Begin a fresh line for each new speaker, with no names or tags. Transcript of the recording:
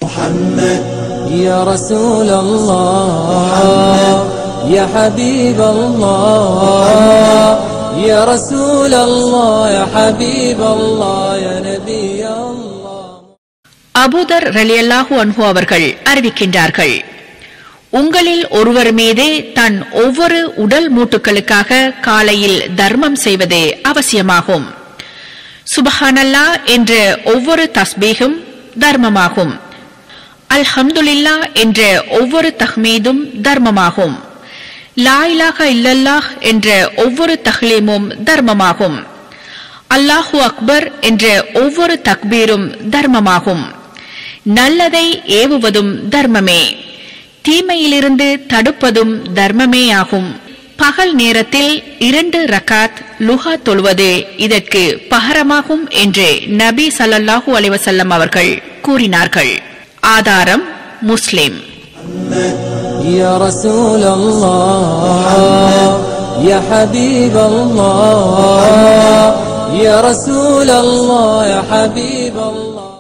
محمد
يا رسول الله يا حبيب الله يا رسول الله يا حبيب الله يا نبي الله
அபூதர் ரலியல்லாஹு அன்ஹு அவர்கள் அறிவிக்கின்றார்கள் உங்களில் ஒருவர் மீதே தன் ஒவ்வொரு உடல் மூட்டுகளுக்காக காலையில் தர்மம் செய்வதே அவசியமாகும் சுபஹானல்லா என்ற ஒவ்வொரு தஸ்பீகும் தர்மமாகும் அல்ஹம்துலில்லா என்ற ஒவ்வொரு தஹ்மீதும் தர்மமாகும் லா இலாஹ இல்லல்லாஹ் என்ற ஒவ்வொரு தஹ்லீமும் தர்மமாகும் அல்லாஹு அக்பர் என்ற ஒவ்வொரு தக்பீரும் தர்மமாகும் நல்லதை ஏவுவதும் தர்மமே தீமையிலிருந்து தடுப்பதும் தர்மமேயாகும் பகல் நேரத்தில் இரண்டு ரக்காத் லுஹா தொழுவது இதற்கு பகரமாகும் என்று நபி ஸல்லல்லாஹு அலைஹி வஸல்லம் அவர்கள் கூறினார்கள் ஆதாரம் முஸ்லிம்
يا رسول الله يا حبيب الله يا رسول الله يا حبيب الله